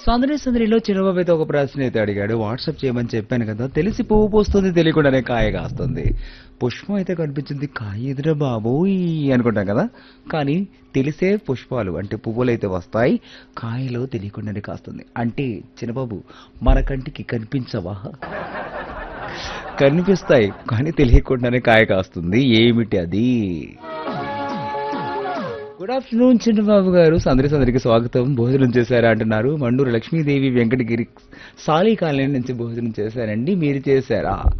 సందడి సందడిలో చిన్నబాబు అయితే ఒక ప్రశ్న అయితే అడిగాడు వాట్సాప్ చేయమని చెప్పాను కదా తెలిసి పువ్వు పోస్తుంది తెలియకుండానే కాయ కాస్తుంది పుష్పం అయితే కనిపించింది కాయ ఎదురా బాబోయ్ అనుకుంటాం కదా కానీ తెలిసే పుష్పాలు అంటే పువ్వులు అయితే వస్తాయి కాయలో తెలియకుండానే కాస్తుంది అంటే చిన్నబాబు మన కంటికి కనిపించవా కనిపిస్తాయి కానీ తెలియకుండానే కాయ కాస్తుంది ఏమిటి అది గుడ్ ఆఫ్టర్నూన్ చిన్నబాబు గారు సందరి సందరికి స్వాగతం భోజనం చేశారా అంటున్నారు మండూరు లక్ష్మీదేవి వెంకటగిరి సాలి కాలనీ నుంచి భోజనం చేశారండి మీరు చేశారా